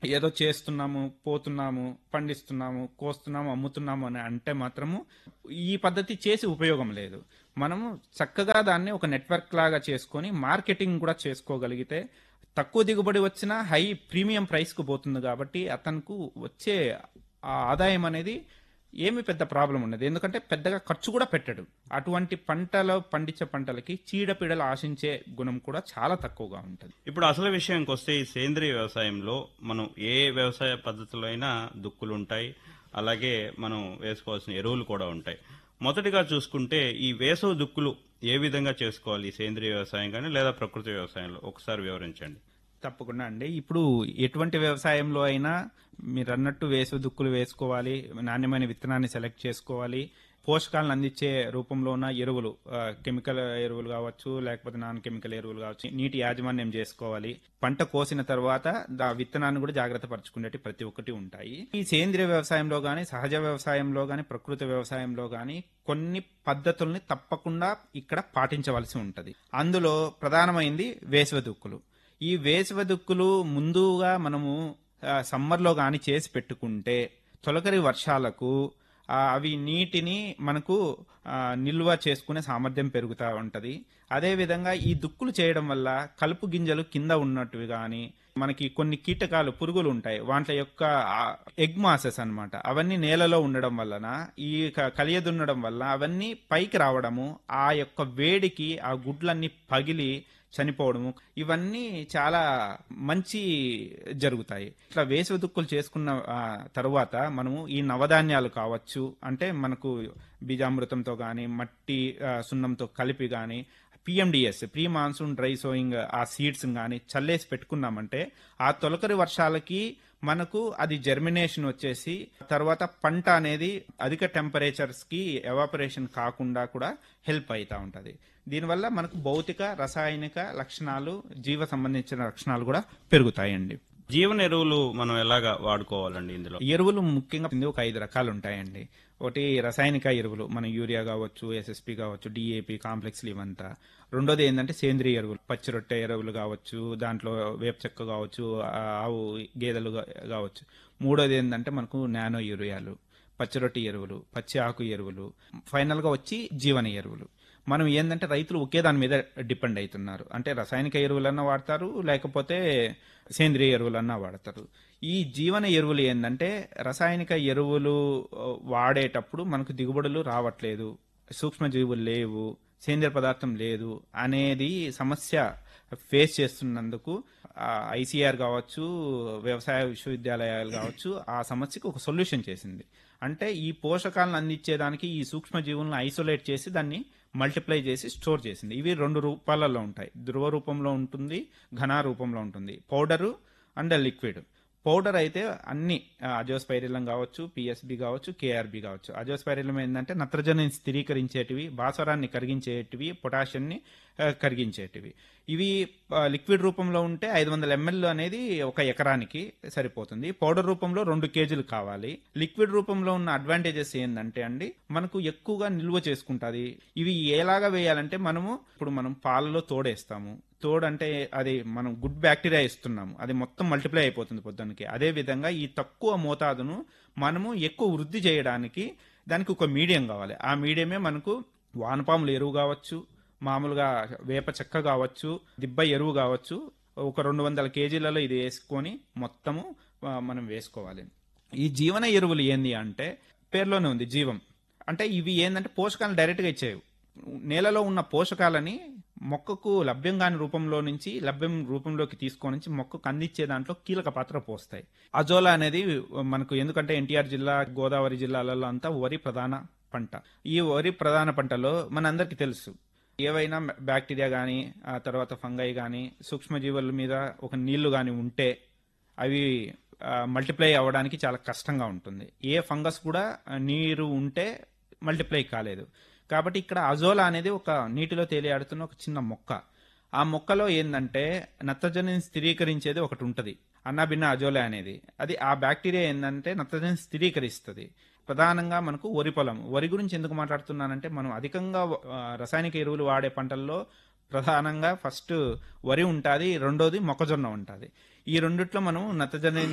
ఏదో చేస్తున్నాము పోతున్నాము పండిస్తున్నాము కోస్తున్నాము అమ్ముతున్నాము అని అంటే మాత్రము ఈ పద్ధతి చేసి ఉపయోగం లేదు మనము చక్కగా దాన్ని ఒక నెట్వర్క్ లాగా చేసుకొని మార్కెటింగ్ కూడా చేసుకోగలిగితే తక్కువ దిగుబడి వచ్చినా హై ప్రీమియం ప్రైస్కు పోతుంది కాబట్టి అతనికి వచ్చే ఆ ఆదాయం అనేది ఏమి పెద్ద ప్రాబ్లం ఉండదు ఎందుకంటే పెద్దగా ఖర్చు కూడా పెట్టడు అటువంటి పంటలో పండించే పంటలకి చీడపీడలు ఆశించే గుణం కూడా చాలా తక్కువగా ఉంటుంది ఇప్పుడు అసలు విషయానికి వస్తే ఈ సేంద్రియ వ్యవసాయంలో మనం ఏ వ్యవసాయ పద్ధతిలో అయినా దుక్కులు ఉంటాయి అలాగే మనం వేసుకోవాల్సిన ఎరువులు కూడా ఉంటాయి మొదటిగా చూసుకుంటే ఈ వేసవి దుక్కులు ఏ విధంగా చేసుకోవాలి ఈ సేంద్రియ వ్యవసాయం కానీ లేదా ప్రకృతి వ్యవసాయంలో ఒకసారి వివరించండి తప్పకుండా అండి ఇప్పుడు ఎటువంటి వ్యవసాయంలో అయినా మీరు అన్నట్టు వేసు దుక్కులు వేసుకోవాలి నాణ్యమైన విత్తనాన్ని సెలెక్ట్ చేసుకోవాలి పోషకాలను అందించే రూపంలో ఉన్న ఎరువులు ఆ, కెమికల్ ఎరువులు కావచ్చు లేకపోతే నాన్ కెమికల్ ఎరువులు కావచ్చు నీటి యాజమాన్యం చేసుకోవాలి పంట కోసిన తర్వాత దా విత్తనాన్ని కూడా జాగ్రత్త పరచుకునేటి ప్రతి ఒక్కటి ఉంటాయి ఈ సేంద్రియ వ్యవసాయంలో గాని సహజ వ్యవసాయంలో గాని ప్రకృతి వ్యవసాయంలో గాని కొన్ని పద్ధతుల్ని తప్పకుండా ఇక్కడ పాటించవలసి ఉంటది అందులో ప్రధానమైంది వేసవి దుక్కులు ఈ వేసవి దుక్కులు ముందుగా మనము ఆ, సమ్మర్లో గాని చేసి పెట్టుకుంటే తొలకరి వర్షాలకు ఆ, అవి నీటిని మనకు ఆ, నిల్వ చేసుకునే సామర్థ్యం పెరుగుతూ ఉంటది అదేవిధంగా ఈ దుక్కులు చేయడం వల్ల కలుపు గింజలు కింద ఉన్నట్టువి కానీ మనకి కొన్ని కీటకాలు పురుగులు ఉంటాయి వాటి యొక్క ఎగ్ మాసెస్ అన్నమాట అవన్నీ నేలలో ఉండడం వలన ఈ క- కలియదున్నడం వల్ల అవన్నీ పైకి రావడము ఆ యొక్క వేడికి ఆ గుడ్లన్నీ పగిలి చనిపోవడము ఇవన్నీ చాలా మంచి జరుగుతాయి ఇట్లా వేసవి దుక్కులు చేసుకున్న ఆ, తరువాత మనము ఈ నవధాన్యాలు కావచ్చు అంటే మనకు బీజామృతంతో కానీ మట్టి ఆ, సున్నంతో కలిపి కానీ PMDS pre monsoon dry sowing ఆ సీడ్స్ కానీ చల్లేసి పెట్టుకున్నామంటే ఆ తొలకరి వర్షాలకి మనకు అది జర్మినేషన్ వచ్చేసి తర్వాత పంట అనేది అధిక టెంపరేచర్స్ కి ఎవాపరేషన్ కాకుండా కూడా హెల్ప్ అవుతా ఉంటది దీనివల్ల మనకు భౌతిక రసాయనిక లక్షణాలు జీవ సంబంధించిన లక్షణాలు కూడా పెరుగుతాయండి జీవన ఎరువులు మనం ఎలాగా వాడుకోవాలండి ఇందులో ఎరువులు ముఖ్యంగా ఇందులో ఒక ఐదు రకాలు ఉంటాయండి ఒకటి రసాయనిక ఎరువులు మన యూరియా కావచ్చు ఎస్ఎస్పి కావచ్చు డిఏపి కాంప్లెక్స్లు ఇవంతా రెండోది ఏంటంటే సేంద్రియ ఎరువులు పచ్చి రొట్టె ఎరువులు కావచ్చు దాంట్లో వేప చెక్క కావచ్చు ఆ, ఆవు గేదెలు గా- కావచ్చు మూడోది ఏంటంటే మనకు నానో యూరియాలు పచ్చి రొట్టె ఎరువులు పచ్చి ఆకు ఎరువులు ఫైనల్ గా వచ్చి జీవన ఎరువులు మనం ఏంటంటే రైతులు ఒకే దాని మీద డిపెండ్ అవుతున్నారు అంటే రసాయనిక ఎరువులన్నా వాడతారు లేకపోతే సేంద్రియ ఎరువులన్నా వాడతారు ఈ జీవన ఎరువులు ఏంటంటే రసాయనిక ఎరువులు ఆ, వాడేటప్పుడు మనకు దిగుబడులు రావట్లేదు సూక్ష్మజీవులు లేవు సేంద్రియ పదార్థం లేదు అనేది సమస్య ఫేస్ చేస్తున్నందుకు ఐసీఆర్ కావచ్చు వ్యవసాయ విశ్వవిద్యాలయాలు కావచ్చు ఆ సమస్యకు ఒక సొల్యూషన్ చేసింది అంటే ఈ పోషకాలను అందించేదానికి ఈ సూక్ష్మజీవులను ఐసోలేట్ చేసి దాన్ని మల్టిప్లై చేసి స్టోర్ చేసింది ఇవి రెండు రూపాలలో ఉంటాయి ధ్రువ రూపంలో ఉంటుంది ఘన రూపంలో ఉంటుంది పౌడరు అండ్ లిక్విడ్ పౌడర్ అయితే అన్ని అజోస్పైరిలం కావచ్చు పిఎస్బి కావచ్చు కేఆర్బి కావచ్చు అజోస్పైరిలం ఏంటంటే నత్రజనిని స్థిరీకరించేటివి భాస్వరాన్ని కరిగించేటివి పొటాషియంని ఆ, కరిగించేటివి ఇవి ఆ, లిక్విడ్ రూపంలో ఉంటే ఐదు వందల ఎంఎల్ అనేది ఒక ఎకరానికి సరిపోతుంది పౌడర్ రూపంలో రెండు కేజీలు కావాలి లిక్విడ్ రూపంలో ఉన్న అడ్వాంటేజెస్ ఏంటంటే అండి మనకు ఎక్కువగా నిల్వ చేసుకుంటది ఇవి ఎలాగా వేయాలంటే మనము ఇప్పుడు మనం పాలలో తోడేస్తాము తోడు అంటే అది మనం గుడ్ బ్యాక్టీరియా ఇస్తున్నాము అది మొత్తం మల్టిప్లై అయిపోతుంది పొద్దున్నకి అదే విధంగా ఈ తక్కువ మోతాదును మనము ఎక్కువ వృద్ధి చేయడానికి దానికి ఒక మీడియం కావాలి ఆ మీడియమే మనకు వానపాముల ఎరువు కావచ్చు మామూలుగా వేప చెక్క కావచ్చు దిబ్బ ఎరువు కావచ్చు ఒక రెండు వందల కేజీలలో ఇది వేసుకొని మొత్తము ఆ, మనం వేసుకోవాలి ఈ జీవన ఎరువులు ఏంది అంటే పేర్లోనే ఉంది జీవం అంటే ఇవి ఏంటంటే పోషకాలను డైరెక్ట్గా ఇచ్చేవి నేలలో ఉన్న పోషకాలని మొక్కకు లభ్యం కాని రూపంలో నుంచి లభ్యం రూపంలోకి తీసుకొని నుంచి మొక్కకు అందించే దాంట్లో కీలక పాత్ర పోస్తాయి అజోలా అనేది మనకు ఎందుకంటే ఎన్టీఆర్ జిల్లా గోదావరి జిల్లాలలో అంతా వరి ప్రధాన పంట ఈ వరి ప్రధాన పంటలో మనందరికీ తెలుసు ఏవైనా బ్యాక్టీరియా కానీ ఆ తర్వాత ఫంగై కానీ సూక్ష్మజీవుల మీద ఒక నీళ్లు కానీ ఉంటే అవి మల్టిప్లై అవ్వడానికి చాలా కష్టంగా ఉంటుంది ఏ ఫంగస్ కూడా ఆ, నీరు ఉంటే మల్టిప్లై కాలేదు కాబట్టి ఇక్కడ అజోలా అనేది ఒక నీటిలో తేలియాడుతున్న ఒక చిన్న మొక్క ఆ మొక్కలో ఏంటంటే నత్రజనిని స్థిరీకరించేది ఒకటి ఉంటుంది అన్నాభిన్న అజోలా అనేది అది ఆ బ్యాక్టీరియా ఏంటంటే నత్రజని స్థిరీకరిస్తుంది ప్రధానంగా మనకు వరి పొలం వరి గురించి ఎందుకు మాట్లాడుతున్నానంటే మనం అధికంగా ఆ, రసాయనిక ఎరువులు వాడే పంటల్లో ప్రధానంగా ఫస్ట్ వరి ఉంటుంది రెండోది మొక్కజొన్న ఉంటుంది ఈ రెండిట్లో మనం నత్రజని